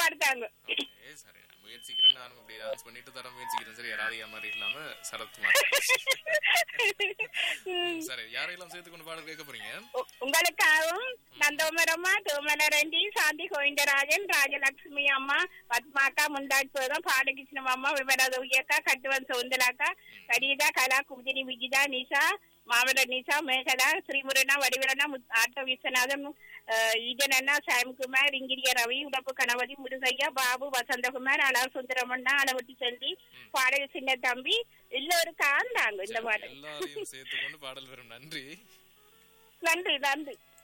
பாடுத்தாங்க ஏ சரி நான் முயற்சிக்கிறேன் நானும் அப்படி டான்ஸ் பண்ணிட்டு தர முயற்சிக்கிறேன் சரி ராதிகா மாதிரி இல்லாம சரத்குமார் சரி யாரையெல்லாம் சேர்த்து கொண்டு பாடல் கேட்க போறீங்க உ- உங்களுக்காகவும் நந்தோமரம்மா தோமலரண்டி சாந்தி கோவிந்தராஜன் ராஜலட்சுமி அம்மா பத்மாக்கா முந்தாட்புரம் பாலகிருஷ்ணம் அம்மா விமலதோகியக்கா கட்டுவன் சவுந்தலாக்கா கரீதா கலா குமுதினி விஜிதா நிஷா மாவட்ட நிஷா மேகலா ஸ்ரீமுருகனா வடிவலனா முத்- ஆட்ட விஸ்வநாதன் அஹ், ஈஜனண்ணா சாம்குமார் இங்கிரிய ரவி உடப்பு கணபதி முருகையா பாபு வசந்தகுமார் அலா சுந்தரமண்ணா அளவட்டி செல்வி பாடல் சின்ன தம்பி எல்லோருக்கும் ஆண்டாங்க இந்த பாடல் எல்லாரையும் சேர்த்து கொண்டு பாடல் வரும் நன்றி நன்றி நன்றி